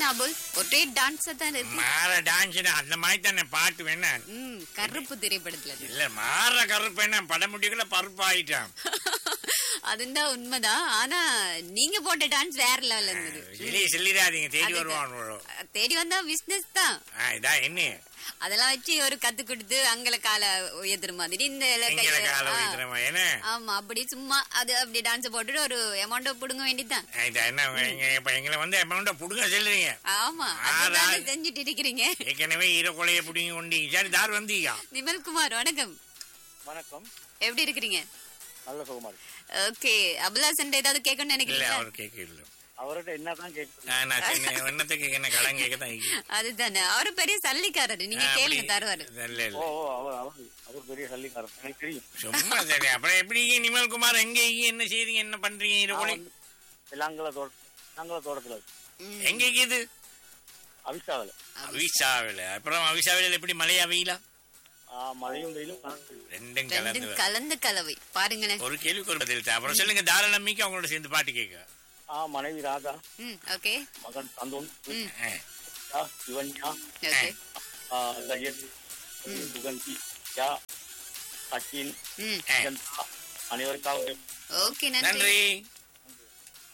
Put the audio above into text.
என்ன அபுல் ஒரே டான்ஸா தான் இருக்கு மாற டான்ஸ் அந்த மாதிரி தானே பாட்டு வேணா ம் கருப்பு திரைப்படத்துல அது. இல்ல மாற கருப்பு என்ன படமுட்டிக்குள்ள பருப்பு ஆயிட்டான் அதுதான் உண்மைதான் ஆனா நீங்க போட்ட டான்ஸ் வேற லெவல்ல இருந்தது வெளியே சொல்லிடாதீங்க தேடி அதுதான். வருவான் தேடி வந்தா பிசினஸ் தான் இதான் என்ன அதெல்லாம் வச்சு ஒரு கத்து கொடுத்து அங்கல கால உயர்த்துற மாதிரி இந்த இல எங்களை கைய- கால ஆ. வைக்கிறோமா என்ன ஆமா அப்படி சும்மா அது அப்படி டான்ஸ் போட்டுட்டு ஒரு அமௌண்ட் புடுங்க வேண்டியதுதான் இதா என்ன எங்க- இப்ப எங்களை வந்து அமௌண்ட புடுங்க சொல்றீங்க ஆமா ஆ, அதுதான் ரா- செஞ்சுட்டு இருக்கிறீங்க ஏற்கனவே ஈர கொலைய புடிங்கி கொண்டீங்க சரி தார் வந்தீங்க நிமல்குமார் வணக்கம் வணக்கம் எப்படி இருக்கிறீங்க நல்ல சுகமாரி ஓகே அபிலாசன் ஏதாவது கேட்கணும்னு இல்ல நினைக்கிறீங்களா அவர் கேட்க இல்ல அவர்கிட்ட என்னதான் கேட்குது நான் நான் சின்ன எண்ணத்தை கேட்க என்ன கடன் கேட்க தான் அதுதானே அவரு பெரிய சல்லிக்காரரு நீங்க கேளுங்க தருவாரு இல்ல ஓ இல்ல ஓ, அவர் அவர் அவர் பெரிய சல்லிக்காரன் எனக்கு தெரியும் சும்மா சரி அப்புறம் எப்படி நிமல் குமார் எங்க இங்க என்ன செய்றீங்க என்ன பண்றீங்க ஈர கொலை விலாங்கல தோட்ட விலாங்கல தோட்டத்துல ம். எங்க இது அவிசாவில் அவிசாவில அப்புறம் அவிசாவில எப்படி மழையா வெயிலா மழையும் வெயிலும் கலந்து. ரெண்டும் கலந்து ரெண்டும் வரும். கலந்த கலவை பாருங்களேன் ஒரு கேள்விக்கு ஒரு பதில் தான். அப்புறம் சொல்லுங்க தாராளமிக்கு அவங்களோட சேர்ந்து பாட்டு கேட்க ஆ மனைவி ராதா ம் ஓகே மகன் சந்தோன் ம் ஆ, சிவன்யா ஓகே ஆ, கஜேந்திர, சுகந்தி யா சச்சின் ம் ஆ. ஜனதா, அனைவருக்காகவும் ஓகே நன்றி நன்றி